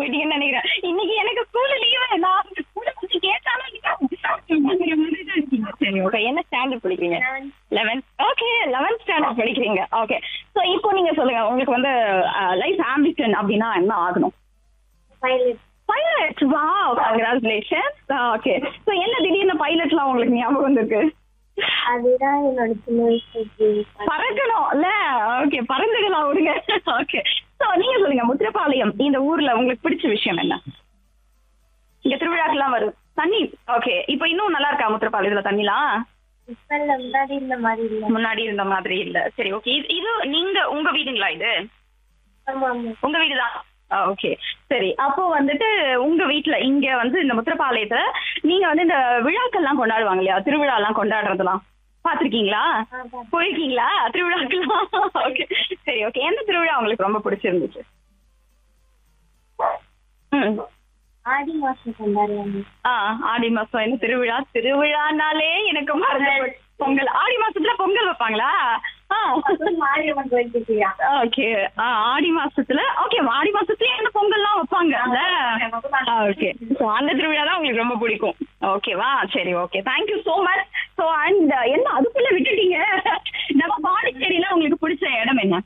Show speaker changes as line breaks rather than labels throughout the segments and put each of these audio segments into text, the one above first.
போயிட்டீங்கன்னு நினைக்கிறேன் இன்னைக்கு எனக்கு ஸ்கூல் லீவு நான் ஸ்கூல பத்தி கேட்டாலும் அப்படிங்கிற மாதிரி தான் இருக்கீங்க சரி ஓகே என்ன ஸ்டாண்டர்ட் படிக்கிறீங்க லெவன்த் ஓகே லெவன்த் ஸ்டாண்டர்ட் படிக்கிறீங்க ஓகே ஸோ இப்போ நீங்க சொல்லுங்க உங்களுக்கு வந்து லைஃப் ஆம்பிஷன் அப்படின்னா என்ன ஆகணும்
பைலட்
பைலட் வா கங்க்ராச்சுலேஷன் ஓகே ஸோ என்ன திடீர்னு பைலட்லாம் உங்களுக்கு ஞாபகம் வந்திருக்கு
அதுதான் என்னோட சின்ன வயசு
பறக்கணும் இல்ல ஓகே பறந்துக்கலாம் விடுங்க ஓகே சோ நீங்க சொல்லுங்க முத்திரப்பாளையம் இந்த ஊர்ல உங்களுக்கு பிடிச்ச விஷயம் என்ன இங்க திருவிழாக்கெல்லாம் வரும் தண்ணி ஓகே இப்போ இன்னும் நல்லா இருக்கா முத்திரப்பாளையத்துல தண்ணிலாம்
இப்ப இல்ல முன்னாடி இந்த மாதிரி இல்ல
முன்னாடி இருந்த மாதிரி இல்ல சரி ஓகே இது இது நீங்க உங்க வீடுங்களா இது
ஆமா ஆமா
உங்க வீடுதான் ஓகே சரி அப்போ வந்துட்டு உங்க வீட்ல இங்க வந்து இந்த முத்திரப்பாளையத்துல நீங்க வந்து இந்த விழாக்கள்லாம் கொண்டாடுவாங்க இல்லையா திருவிழா எல்லாம் கொண்டாடுறதெல்லாம் பாத்திருக்கீங்களா
ஆ, பாத்தேன்.
போயிருக்கீங்களா திருவிழாக்கெல்லாம் ஓகே சரி ஓகே எந்த திருவிழா உங்களுக்கு ரொம்ப பிடிச்சிருந்துச்சு ம்
ஆடி மாசம் கொண்டாடுவாங்க
ஆ ஆடி மாசம் என்ன திருவிழா திருவிழானாலே எனக்கு மறந்து போச்சு. பொங்கல் ஆடி மாசத்துல பொங்கல் வைப்பாங்களா ஆ
மாரியம்மன் கோயில் திருவிழா
ஓகே ஆடி மாசத்துல ஓகே ஆடி மாசத்துல என்ன பொங்கல்லாம் வைப்பாங்கல்ல ஓகே ஸோ அந்த திருவிழா தான் உங்களுக்கு ரொம்ப பிடிக்கும் ஓகேவா சரி okay thank you so much so and என்ன அதுக்குள்ள விட்டுட்டீங்க நம்ம பாண்டிச்சேரியில உங்களுக்கு பிடிச்ச இடம் என்ன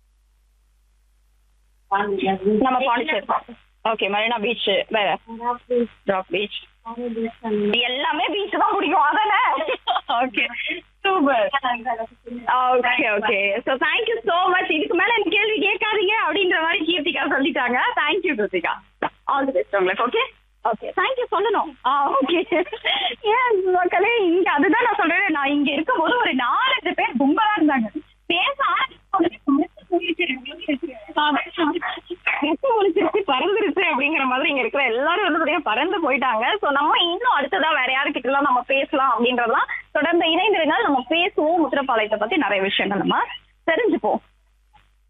நம்ம பாண்டிச்சேரி ஓகே மரீனா பீச் வேற ராக் பீச் எல்லாமே பீச் தான் பிடிக்கும் அதானே okay super okay okay so thank you so much இதுக்கு மேல எனக்கு கேள்வி கேட்காதீங்க அப்படின்ற மாதிரி கீர்த்திகா சொல்லிட்டாங்க thank you Kiruthika all the best உங்களுக்கு ஓகே ஓகே தேங்க்யூ சொல்லணும் ஆ ஓகே ஏன் மக்களே இங்க அதுதான் நான் சொல்றேன் நான் இங்க இருக்கும்போது ஒரு நாலஞ்சு பேர் கும்பலா இருந்தாங்க பேச ஒழிச்சிருச்சு பறந்துருச்சு அப்படிங்கிற மாதிரி இங்க இருக்கிற எல்லாரும் வந்து பாத்தீங்கன்னா பறந்து போயிட்டாங்க சோ நம்ம இன்னும் அடுத்ததா வேற யாருக்கிட்ட எல்லாம் நம்ம பேசலாம் அப்படின்றதெல்லாம் தொடர்ந்து இணைந்திருந்தால் நம்ம பேசுவோம் முத்திரப்பாளையத்தை பத்தி நிறைய விஷயங்கள் நம்ம தெரிஞ்சுப்போம்